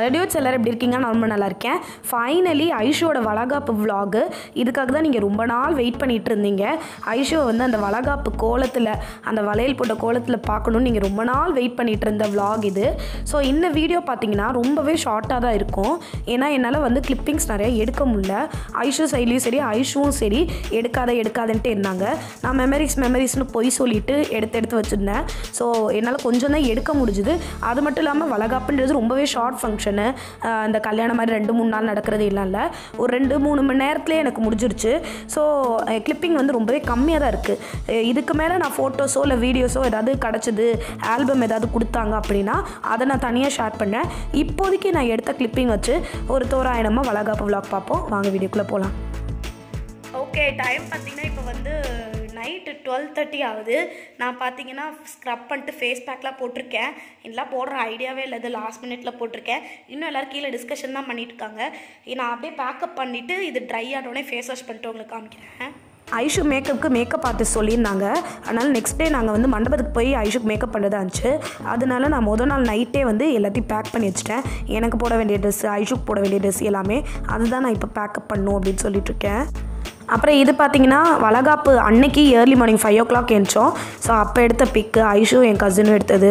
dudes எல்லோரும் எப்படி இருக்கீங்க நான் ரொம்ப நல்லா இருக்கேன் ஃபைனலி ஐஷோட வளகாப்பு vlog இதுக்காக தான் நீங்கள் ரொம்ப நாள் வெயிட் பண்ணிட்டு இருந்தீங்க ஐஷோ வந்து அந்த வளகாப்பு கோலத்தில் அந்த வளையல் போட்ட கோலத்தில் பார்க்கணும்னு நீங்கள் ரொம்ப நாள் வெயிட் பண்ணிட்டு இருந்த vlog இது ஸோ இந்த வீடியோ பார்த்தீங்கன்னா ரொம்பவே ஷார்ட்டாக தான் இருக்கும் ஏன்னா என்னால் வந்து கிளிப்பிங்ஸ் நிறைய எடுக்க முடியல ஐஷு சைட்லேயும் சரி ஐஷுவும் சரி எடுக்காத எடுக்காதன்ட்டு இருந்தாங்க நான் மெமரிஸ் மெமரிஸ்னு பொய் சொல்லிட்டு எடுத்து எடுத்து வச்சுருந்தேன் ஸோ என்னால் கொஞ்சம் தான் எடுக்க முடிஞ்சுது அது மட்டும் இல்லாமல் வளகாப்புன்றது ரொம்பவே ஷார்ட் ஃபங்க்ஷனு இந்த கல்யாணம் மாதிரி ரெண்டு மூணு நாள் நடக்கிறது இல்லை இல்லை ஒரு ரெண்டு மூணு மணி நேரத்துலேயே எனக்கு முடிஞ்சிருச்சு ஸோ கிளிப்பிங் வந்து ரொம்பவே கம்மியாக தான் இருக்குது இதுக்கு மேலே நான் ஃபோட்டோஸோ இல்லை வீடியோஸோ ஏதாவது கிடச்சிது ஆல்பம் ஏதாவது கொடுத்தாங்க அப்படின்னா அதை நான் தனியாக ஷேர் பண்ணேன் இப்போதைக்கு நான் எடுத்த கிளிப்பிங் வச்சு ஒரு தோராயிரமாக வளகாப்பு vlog பார்ப்போம் வாங்க வீடியோக்குள்ளே போகலாம் ஓகே டைம் பார்த்தீங்கன்னா இப்போ வந்து நைட்டு டுவெல் தேர்ட்டி ஆகுது நான் பார்த்தீங்கன்னா ஸ்க்ரப் பண்ணிட்டு ஃபேஸ் பேக்லாம் போட்டிருக்கேன் இதெல்லாம் போடுற ஐடியாவே இல்லை இது லாஸ்ட் மினிட்ல போட்டிருக்கேன் இன்னும் எல்லோரும் கீழே டிஸ்கஷன் தான் பண்ணிட்டு இருக்காங்க நான் அப்படியே பேக்கப் பண்ணிவிட்டு இது ட்ரை ஆனோடனே ஃபேஸ் வாஷ் பண்ணிட்டு உங்களுக்கு காமிக்கிறேன் ஐஷு மேக்கப்புக்கு மேக்கப் ஆர்டிஸ்ட் சொல்லியிருந்தாங்க அதனால் நெக்ஸ்ட் டே நாங்கள் வந்து மண்டபத்துக்கு போய் ஐஷுக்கு மேக்கப் பண்ணுறதா இருந்துச்சு அதனால நான் முதல் நாள் நைட்டே வந்து எல்லாத்தையும் பேக் பண்ணி வச்சுட்டேன் எனக்கு போட வேண்டிய ட்ரெஸ் ஐஷுக்கு போட வேண்டிய ட்ரெஸ் எல்லாமே அதுதான் நான் இப்போ பேக்கப் பண்ணும் அப்படின்னு சொல்லிட்டு இருக்கேன் அப்புறம் இது பார்த்தீங்கன்னா வளகாப்பு அன்னைக்கு early morning five o'clock எழுந்தோம் ஸோ அப்போ எடுத்த பிக்கு ஐஷு என் கசினும் எடுத்தது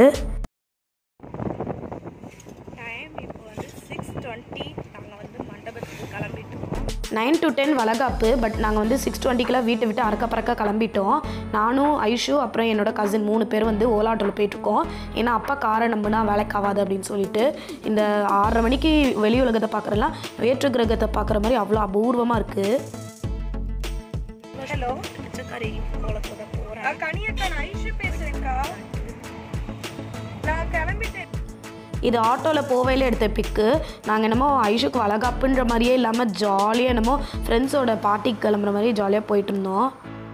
டைம் இப்போ வந்து சிக்ஸ் டுவெண்ட்டி நாங்கள் வந்து மண்டபத்துக்கு கிளம்பிட்டு நைன் டு டென் வளகாப்பு பட் நாங்கள் வந்து சிக்ஸ் டுவெண்ட்டிக்கெலாம் வீட்டை விட்டு அறக்க பறக்க கிளம்பிட்டோம் நானும் ஐஷு அப்புறம் என்னோட கசின் மூணு பேர் வந்து ஓலா ஆட்டோவில் போயிட்டுருக்கோம் ஏன்னா அப்பா காரை நம்பினா வேலைக்கு ஆகாது அப்படின்னு சொல்லிட்டு இந்த ஆறரை மணிக்கு வெளி உலகத்தை பார்க்குறலாம் வேற்று கிரகத்தை பார்க்குற மாதிரி அவ்வளோ அபூர்வமாக இருக்குது ஹலோ பிச்சைக்காரி கோலத்தோட போகிறேன் கனியக்கா நான் ஐஷு பேசுறேன்க்கா நான் கிளம்பிட்டேன் இது ஆட்டோவில் போவையில் எடுத்த பிக்கு நாங்கள் என்னமோ ஐஷுக்கு வளகாப்புன்ற மாதிரியே இல்லாமல் ஜாலியாக என்னமோ ஃப்ரெண்ட்ஸோட பார்ட்டிக்கு கிளம்புற மாதிரி ஜாலியாக போயிட்டு இருந்தோம்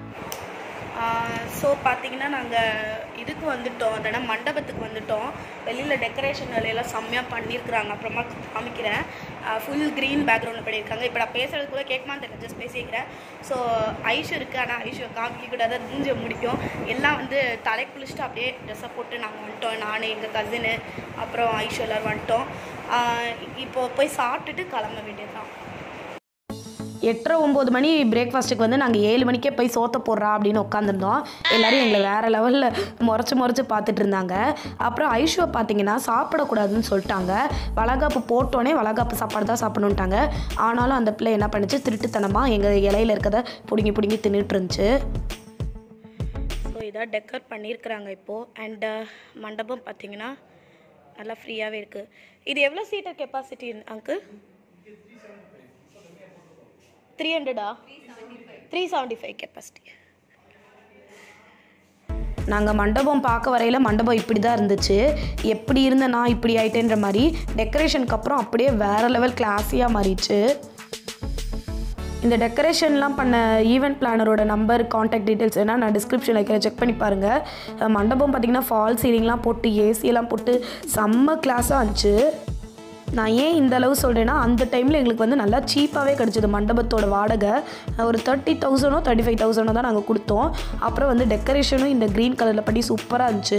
ஸோ பார்த்தீங்கன்னா நாங்கள் இதுக்கு வந்துட்டோம் அதனா மண்டபத்துக்கு வந்துட்டோம் வெளியில் டெக்கரேஷன் வேலையெல்லாம் செம்மையாக பண்ணியிருக்கிறாங்க அப்புறமா காமிக்கிறேன் ஃபுல் க்ரீன் பேக்ரவுண்டில் பண்ணியிருக்காங்க இப்போ நான் பேசுறது கூட கேட்கமான்னு தெரியல ஜஸ்ட் பேசிக்கிறேன் ஸோ ஐஷு இருக்குது ஆனால் ஐஷு காமிக்க கூடாது அது மூஞ்சிய முடிக்கும் எல்லாம் வந்து தலை குளிச்சுட்டு அப்படியே ட்ரெஸ்ஸை போட்டு நாங்கள் வந்துட்டோம் நான் எங்கள் கசினு அப்புறம் ஐஷு எல்லோரும் வந்துட்டோம் ஆஹ் இப்போ போய் சாப்பிட்டுட்டு கிளம்ப வேண்டியதுதான் எட்டரை ஒம்பது மணி பிரேக்ஃபாஸ்ட்டுக்கு வந்து நாங்கள் ஏழு மணிக்கே போய் சோத்த போடுறா அப்படின்னு உட்காந்துருந்தோம் எல்லோரும் எங்களை வேறு லெவலில் முறைச்சி முறைச்சி பார்த்துட்டு இருந்தாங்க அப்புறம் ஐஷுவை பார்த்தீங்கன்னா சாப்பிடக்கூடாதுன்னு சொல்லிட்டாங்க வளகாப்பு போட்டோன்னே வளகாப்பு சாப்பாடு தான் சாப்பிடணுன்ட்டாங்க ஆனாலும் அந்த பிள்ளை என்ன பண்ணுச்சு திருட்டுத்தனமாக எங்கள் இலையில இருக்கிறத பிடுங்கி பிடுங்கி தின்னுட்டு இருந்துச்சு ஸோ இதாக டெக்கர் பண்ணியிருக்கிறாங்க இப்போது அண்டு மண்டபம் பார்த்தீங்கன்னா நல்லா ஃப்ரீயாகவே இருக்குது இது எவ்வளோ சீட்டர் கெப்பாசிட்டி அங்கிள் த்ரீ ஹண்ட்ரடா த்ரீ செவன்ட்டி ஃபைவ் கெப்பாசிட்டி நாங்கள் மண்டபம் பார்க்க வரையில் மண்டபம் இப்படி தான் இருந்துச்சு எப்படி இருந்த நான் இப்படி ஆயிட்டேன்ற மாதிரி டெக்கரேஷனுக்கு அப்புறம் அப்படியே வேறு லெவல் கிளாஸியாக மாறிடுச்சு இந்த டெக்கரேஷன்லாம் பண்ண ஈவெண்ட் பிளானரோட நம்பர் காண்டாக்ட் டீட்டெயில்ஸ் என்ன நான் டிஸ்கிரிப்ஷனில் வைக்கிறேன் செக் பண்ணி பாருங்கள் அஹ் மண்டபம் பார்த்தீங்கன்னா ஃபால் சீலிங்லாம் போட்டு ஏசியெல்லாம் போட்டு செம்ம கிளாஸாக இருந்துச்சு நான் ஏன் இந்த அளவு சொல்கிறேன்னா அந்த டைமில் எங்களுக்கு வந்து நல்லா சீப்பாகவே கிடச்சிது மண்டபத்தோட வாடகை ஒரு தேர்ட்டி தௌசண்டோ தேர்ட்டி ஃபைவ் தௌசண்டோ தான் நாங்கள் கொடுத்தோம் அப்புறம் வந்து டெக்கரேஷனும் இந்த க்ரீன் கலரில் பண்ணி சூப்பராக இருந்துச்சு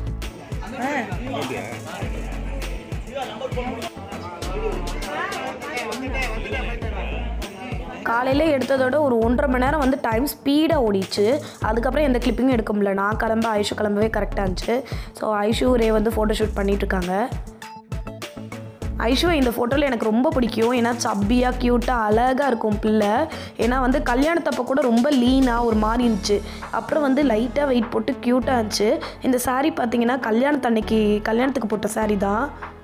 காலையில் எடுத்ததோட ஒரு ஒன்றரை மணி நேரம் வந்து டைம் ஸ்பீடாக ஓடிச்சு அதுக்கப்புறம் எந்த கிளிப்பிங்கும் எடுக்க முடியல நான் கிளம்ப ஐஷு கிளம்பவே கரெக்டாக இருந்துச்சு ஸோ ஐஷு ரே வந்து ஃபோட்டோ ஷூட் பண்ணிட்டு இருக்காங்க ஐஷுவை இந்த ஃபோட்டோவில் எனக்கு ரொம்ப பிடிக்கும் ஏன்னா சப்பியாக க்யூட்டாக அழகாக இருக்கும் பிள்ளை ஏன்னா வந்து கல்யாணத்தப்போ கூட ரொம்ப லீனாக ஒரு மாதிரி இருந்துச்சு அப்புறம் வந்து லைட்டாக வெயிட் போட்டு க்யூட்டாக இருந்துச்சு இந்த saree பார்த்தீங்கன்னா கல்யாணத்தன்னைக்கு கல்யாணத்துக்கு போட்ட saree தான்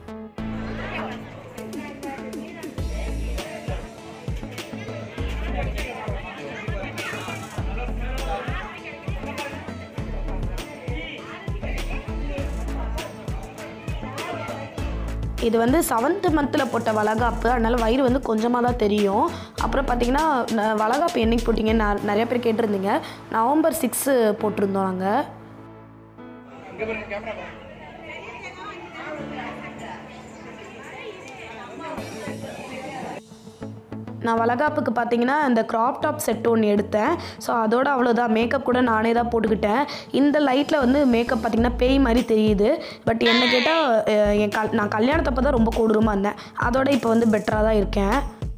இது வந்து செவன்த்து மந்தில் போட்ட வளகாப்பு அதனால் வயிறு வந்து கொஞ்சமாக தான் தெரியும் அப்புறம் பார்த்தீங்கன்னா ந- வளகாப்பு என்னைக்கு போட்டிங்கன்னு ந- நிறைய பேர் கேட்டிருந்தீங்க நவம்பர் சிக்ஸு போட்டிருந்தோம் நாங்கள் நான் வளகாப்புக்கு பார்த்தீங்கன்னா இந்த க்ராப் டாப் செட் ஒன்று எடுத்தேன் ஸோ அதோட அவ்வளோதான் மேக்கப் கூட நானே தான் போட்டுக்கிட்டேன் இந்த லைட்டில் வந்து மேக்கப் பார்த்தீங்கன்னா பேய் மாதிரி தெரியுது பட் என்ன கேட்டால் என் கல் நான் கல்யாணத்தப்போ தான் ரொம்ப கொடூரமாக இருந்தேன் அதோட இப்போ வந்து பெட்டராக தான் இருக்கேன்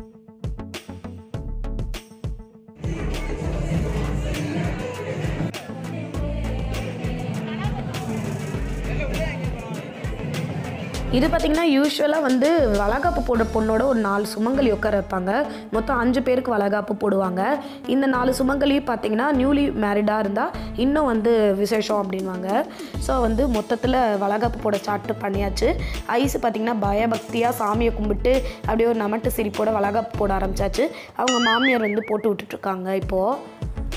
இது பார்த்திங்கன்னா யூஸ்வலாக வந்து வளகாப்பு போடுற பொண்ணோட ஒரு நாலு சுமங்கலி உட்கார வைப்பாங்க மொத்தம் அஞ்சு பேருக்கு வளகாப்பு போடுவாங்க இந்த நாலு சுமங்கலியும் பார்த்தீங்கன்னா நியூலி மேரிடாக இருந்தால் இன்னும் வந்து விசேஷம் அப்படின்வாங்க ஸோ வந்து மொத்தத்தில் வளகாப்பு போட ஸ்டார்ட் பண்ணியாச்சு ஐஸ் பார்த்திங்கன்னா பயபக்தியாக சாமியை கும்பிட்டு அப்படியே ஒரு நமட்டு சிரிப்போட வளகாப்பு போட ஆரம்பிச்சாச்சு அவங்க மாமியார் வந்து போட்டு விட்டுட்ருக்காங்க இப்போது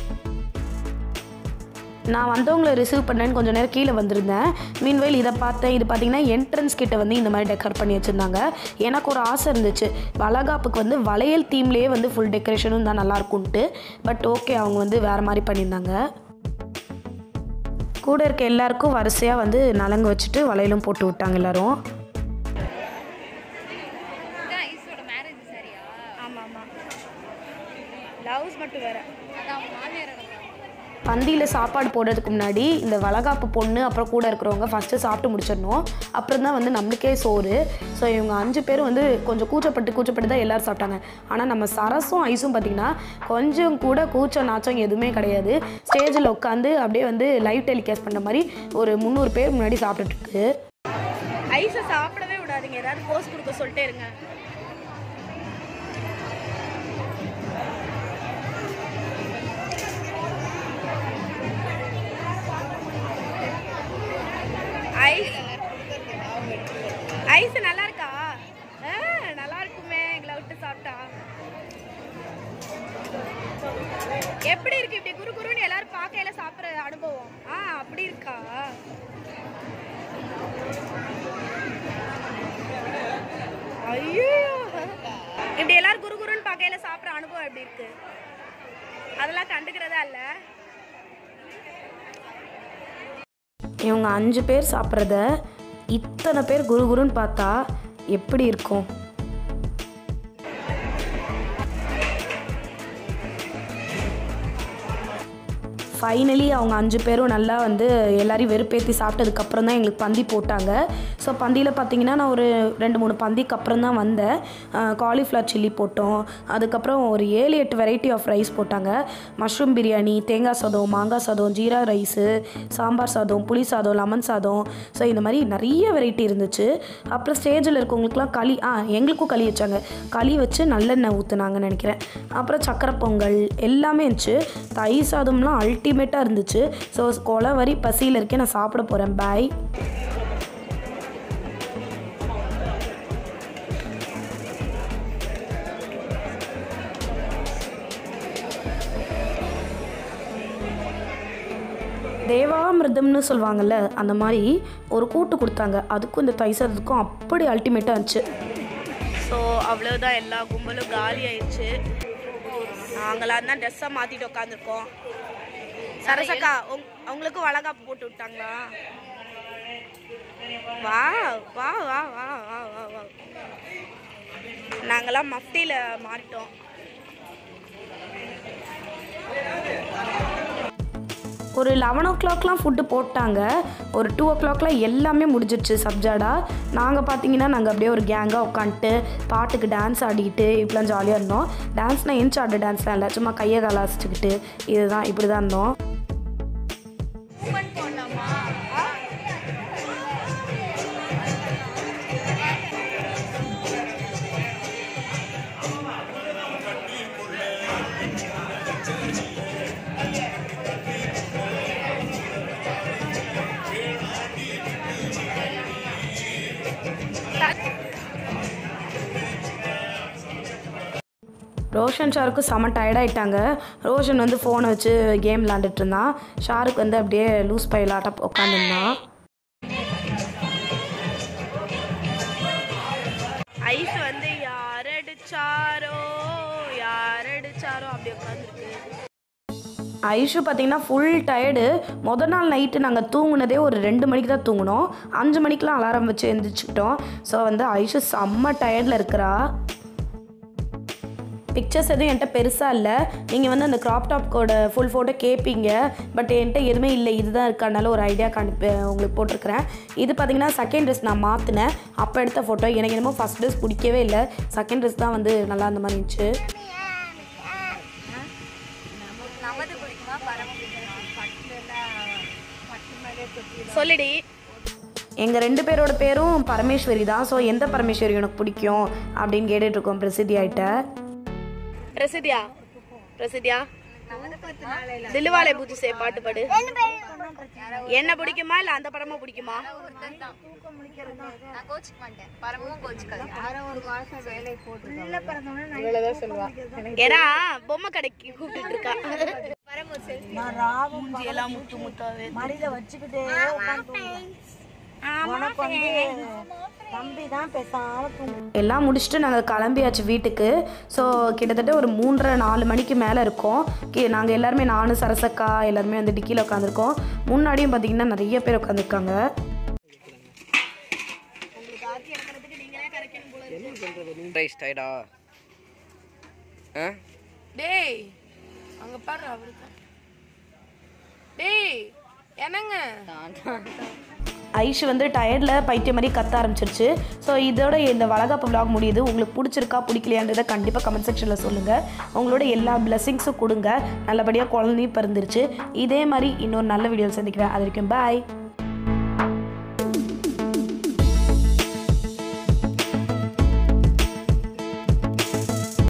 நான் வந்தவங்களை ரிசீவ் பண்ணேன்னு கொஞ்சம் நேரம் கீழே வந்திருந்தேன் மீன்வெயில் இதை பார்த்தேன் இது பார்த்தீங்கன்னா என்ட்ரன்ஸ் கிட்ட வந்து இந்த மாதிரி டெக்கர் பண்ணி வச்சுருந்தாங்க எனக்கு ஒரு ஆசை இருந்துச்சு வளகாப்புக்கு வந்து வளையல் தீம்லேயே வந்து ஃபுல் டெக்கரேஷனும் தான் நல்லா இருக்கும்ன்ட்டு பட் ஓகே அவங்க வந்து வேறு மாதிரி பண்ணியிருந்தாங்க கூட இருக்க எல்லாருக்கும் வரிசையாக வந்து நலங்கு வச்சுட்டு வளையலும் போட்டு விட்டாங்க எல்லாரும் இதான் ஐஸோட மேரேஜ் சரியா ஆமாம் ஆமாம் ப்ளவுஸ் மட்டும் வேற அதான் அவங்க மாமியார் பந்தியில் சாப்பாடு போடுறதுக்கு முன்னாடி இந்த வளகாப்பு பொண்ணு அப்புறம் கூட இருக்கிறவங்க ஃபஸ்ட்டு சாப்பிட்டு முடிச்சிடணும் அப்புறம் தான் வந்து நம்மளுக்கே சோறு ஸோ இவங்க அஞ்சு பேரும் வந்து கொஞ்சம் கூச்சப்பட்டு கூச்சப்பட்டு தான் எல்லோரும் சாப்பிட்டாங்க ஆனால் நம்ம சரஸும் ஐஸும் பார்த்திங்கன்னா கொஞ்சம் கூட கூச்சம் நாச்சம் எதுவுமே கிடையாது ஸ்டேஜில் உட்காந்து அப்படியே வந்து லைவ் டெலிகாஸ்ட் பண்ணுற மாதிரி ஒரு முந்நூறு பேர் முன்னாடி சாப்பிட்டுட்டு ஐஸை சாப்பிடவே விடாதீங்க ஏதாவது போஸ் கொடுக்க சொல்லிட்டே இருங்க ஐஸ் ஐஸ் நல்லா இருக்கா ஆ, நல்லா இருக்குமே எங்களை விட்டு சாப்பிட்டா எப்படி இருக்கு இப்படி குரு குருன்னு எல்லாரும் பார்க்கையில சாப்பிட்ற அனுபவம் ஆ அப்படி இருக்கா ஐயோ இப்படி எல்லாரும் குரு குருன்னு பார்க்கையில சாப்பிட்ற அனுபவம் எப்படி இருக்கு அதெல்லாம் கண்டுக்கிறதா இல்ல இவங்க அஞ்சு பேர் சாப்பிட்றத இத்தனை பேர் குரு குருன்னு பார்த்தா எப்படி இருக்கும் ஃபைனலி அவங்க அஞ்சு பேரும் நல்லா வந்து எல்லாரையும் வெறுப்பேற்றி சாப்பிட்டதுக்கப்புறம் தான் எங்களுக்கு பந்தி போட்டாங்க ஸோ பந்தியில் பார்த்தீங்கன்னா நான் ஒரு ரெண்டு மூணு பந்திக்கு அப்புறம் தான் வந்தேன் காலிஃப்ளவர் சில்லி போட்டோம் அதுக்கப்புறம் ஒரு ஏழு எட்டு வெரைட்டி ஆஃப் ரைஸ் போட்டாங்க மஷ்ரூம் பிரியாணி தேங்காய் சாதம் மாங்காய் சாதம் ஜீரா ரைஸு சாம்பார் சாதம் புளி சாதம் லெமன் சாதம் ஸோ இந்த மாதிரி நிறைய வெரைட்டி இருந்துச்சு அப்புறம் ஸ்டேஜில் இருக்கவங்களுக்குலாம் களி ஆ எங்களுக்கும் களி வச்சாங்க களி வச்சு நல்லெண்ணெய் ஊற்றுனாங்கன்னு நினைக்கிறேன் அப்புறம் சக்கரை பொங்கல் எல்லாமே இருந்துச்சு தயிர் சாதம்லாம் அல்டிமேட்டாக இருந்துச்சு ஸோ கொலை வரி பசியில் இருக்கேன் நான் சாப்பிட போகிறேன் பாய் தேவாமிர்தம்னு சொல்லுவாங்கல்ல அந்த மாதிரி ஒரு கூட்டு கொடுத்தாங்க அதுக்கும் இந்த தயிர் சாதத்துக்கும் அப்படி அல்டிமேட்டாக இருந்துச்சு ஸோ அவ்வளோதான் எல்லா கும்பலும் காலி ஆயிடுச்சு நாங்களாம் தான் ட்ரெஸ்ஸை மாற்றிட்டு உட்காந்துருக்கோம் சரசக்கா உங் உங்களுக்கும் வளகாப்பு போட்டு விட்டாங்களா வா வா வா வா வா வா வா நாங்களாம் மஃப்டியில் மாறிட்டோம் ஒரு லெவன் ஓ கிளாக்லாம் ஃபுட்டு போட்டாங்க ஒரு டூ ஓ கிளாக்லாம் எல்லாமே முடிஞ்சிடுச்சு சப்ஜாடா நாங்கள் பார்த்தீங்கன்னா நாங்கள் அப்படியே ஒரு கேங்காக உட்காந்துட்டு பாட்டுக்கு டான்ஸ் ஆடிக்கிட்டு இப்படிலாம் ஜாலியாக இருந்தோம் டான்ஸ்னால் எந்த ஆடுற டான்ஸ்லாம் இல்லை சும்மா கையை கலாசிச்சுக்கிட்டு இதுதான் இப்படி தான் இருந்தோம் மூமெண்ட் போடலாமா ரோஷன் ஷாருக்கும் செம டயர்டாயிட்டாங்க ரோஷன் வந்து ஃபோனை வச்சு கேம் விளாண்டுட்டு இருந்தான் ஷாருக் வந்து அப்படியே லூஸ் பயிலாட்டம் உட்காந்துருந்தான் ஐஸ் வந்து யார் அடிச்சாரோ யார் அடிச்சாரோ அப்படி உட்காந்துருக்கு ஐஷு பார்த்தீங்கன்னா ஃபுல் டயர்டு முத நாள் நைட்டு நாங்கள் தூங்குனதே ஒரு ரெண்டு மணிக்கு தான் தூங்கினோம் அஞ்சு மணிக்கெலாம் அலாரம் வச்சு எழுந்திரிச்சிக்கிட்டோம் ஸோ வந்து ஐஷு செம்ம டயர்டில் இருக்கிறா பிக்சர்ஸ் எதுவும் என்கிட்ட பெருசாக இல்லை நீங்கள் வந்து அந்த க்ராப் டாப்கோட ஃபுல் ஃபோட்டோ கேட்பீங்க பட் என்கிட்ட எதுவுமே இல்லை இதுதான் இருக்கனால ஒரு ஐடியா கண்டு உங்களுக்கு போட்டிருக்கிறேன் இது பார்த்தீங்கன்னா செகண்ட் ட்ரெஸ் நான் மாற்றினேன் அப்போ எடுத்த ஃபோட்டோ எனக்கு என்னமோ ஃபஸ்ட் ட்ரெஸ் பிடிக்கவே இல்லை செகண்ட் ட்ரெஸ் தான் வந்து நல்லா அந்த மாதிரி இருந்துச்சு நமது பிடிக்குமா பரம சொல்லுடி எங்கள் ரெண்டு பேரோட பேரும் பரமேஸ்வரி தான் ஸோ எந்த பரமேஸ்வரி உனக்கு பிடிக்கும் அப்படின்னு கேட்டுட்டு இருக்கோம் பிரசித்தி ஆகிட்ட பிரசித்தியா பிரசித்தியா தில்லுவாலை பூஜை பாட்டு பாடு என்ன பிடிக்குமா இல்ல அந்த படமா பிடிக்குமா நான் கோச்சிக்க மாட்டேன் பரமும் கோச்சிக்காது ஏன்னா பொம்மை கடைக்கு கூப்பிட்டு இருக்கா மூஞ்சி எல்லாம் முத்து முத்தாவே மடியில வச்சுக்கிட்டே உட்காந்து உனக்கு வந்து தம்பி தான் பேசாம தூங்கு எல்லாம் முடிச்சுட்டு நாங்கள் கிளம்பியாச்சு வீட்டுக்கு ஸோ கிட்டத்தட்ட ஒரு மூன்றரை நாலு மணிக்கு மேலே இருக்கோம் நாங்கள் எல்லாருமே நானும் சரசக்கா எல்லாருமே வந்து டிக்கியில் உட்காந்துருக்கோம் முன்னாடியும் பார்த்தீங்கன்னா நிறைய பேர் உட்காந்துருக்காங்க ரைஸ் டயர்டா ஆ டேய் அங்க பாரு அவருக்கு டேய் என்னங்க ஐஷு வந்து டயர்டில் பைத்தியம் மாதிரி கத்த ஆரம்பிச்சிருச்சு ஸோ இதோட இந்த வளகாப்பு vlog முடியுது உங்களுக்கு பிடிச்சிருக்கா பிடிக்கலையான்றதை கண்டிப்பாக கமெண்ட் செக்ஷனில் சொல்லுங்கள் உங்களோட எல்லா பிளெஸிங்ஸும் கொடுங்க நல்லபடியாக குழந்தையும் பிறந்துருச்சு இதே மாதிரி இன்னொரு நல்ல வீடியோ சந்திக்கிறேன் அது வரைக்கும் பாய்